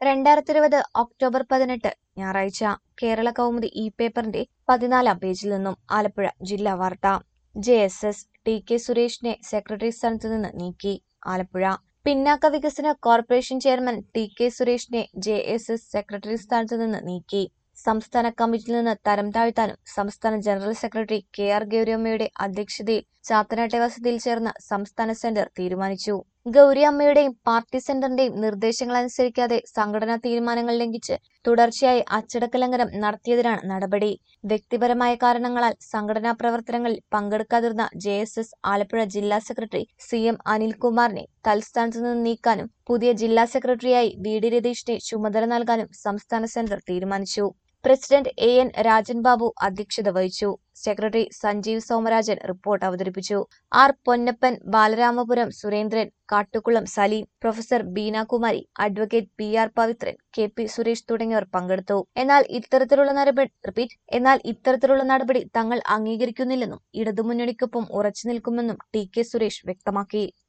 രണ്ടായിരത്തി ഇരുപത് ഒക്ടോബർ പതിനെട്ട് ഞായറാഴ്ച കേരള കൗമുദി ഇ പേപ്പറിന്റെ പതിനാലാം പേജിൽ നിന്നും ആലപ്പുഴ ജില്ലാ വാർത്ത J S S T K സുരേഷിനെ സെക്രട്ടറി സ്ഥാനത്ത് നിന്ന് നീക്കി ആലപ്പുഴ പിന്നാക്ക വികസന കോർപ്പറേഷൻ ചെയർമാൻ ടി കെ സുരേഷിനെ ജെ എസ് എസ് സെക്രട്ടറി സ്ഥാനത്ത് നിന്ന് നീക്കി സംസ്ഥാന കമ്മിറ്റിയിൽ നിന്ന് തരം താഴ്ത്താനും സംസ്ഥാന ജനറൽ സെക്രട്ടറി കെ ആർ ഗൗരിയമ്മയുടെ അധ്യക്ഷതയിൽ ചാത്തനാട്ടെ വസതിയിൽ ചേർന്ന സംസ്ഥാന സെന്റർ തീരുമാനിച്ചു ഗൗരിയമ്മയുടെയും പാർട്ടി സെന്ററിന്റെയും നിർദ്ദേശങ്ങൾ അനുസരിക്കാതെ സംഘടനാ തീരുമാനങ്ങൾ ലംഘിച്ച് തുടർച്ചയായി അച്ചടക്ക ലംഘനം നടത്തിയതിനാണ് നടപടി വ്യക്തിപരമായ കാരണങ്ങളാൽ സംഘടനാ പ്രവർത്തനങ്ങളിൽ പങ്കെടുക്കാതിരുന്ന ജെ എസ് എസ് ആലപ്പുഴ ജില്ലാ സെക്രട്ടറി സി എം അനിൽകുമാറിനെ തൽസ്ഥാനത്ത് നിന്ന് നീക്കാനും പുതിയ ജില്ലാ സെക്രട്ടറിയായി വി ഡി രതീഷിനെ ചുമതല നൽകാനും സംസ്ഥാന സെന്റർ തീരുമാനിച്ചു president A N Rajan Babu അധ്യക്ഷത വഹിച്ചു സെക്രട്ടറി സഞ്ജീവ് സോമരാജൻ റിപ്പോർട്ട് അവതരിപ്പിച്ചു R Ponnappan Balaramapuram Surendran Kattukulam Saleem professor Beenakumari advocate P R Pavithran K P Suresh തുടങ്ങിയവർ പങ്കെടുത്തു എന്നാൽ ഇത്തരത്തിലുള്ള നടപടി റിപ്പീറ്റ് എന്നാൽ ഇത്തരത്തിലുള്ള നടപടി തങ്ങൾ അംഗീകരിക്കുന്നില്ലെന്നും ഇടതുമുന്നണിക്കൊപ്പം ഉറച്ചു നിൽക്കുമെന്നും ടി കെ സുരേഷ് വ്യക്തമാക്കി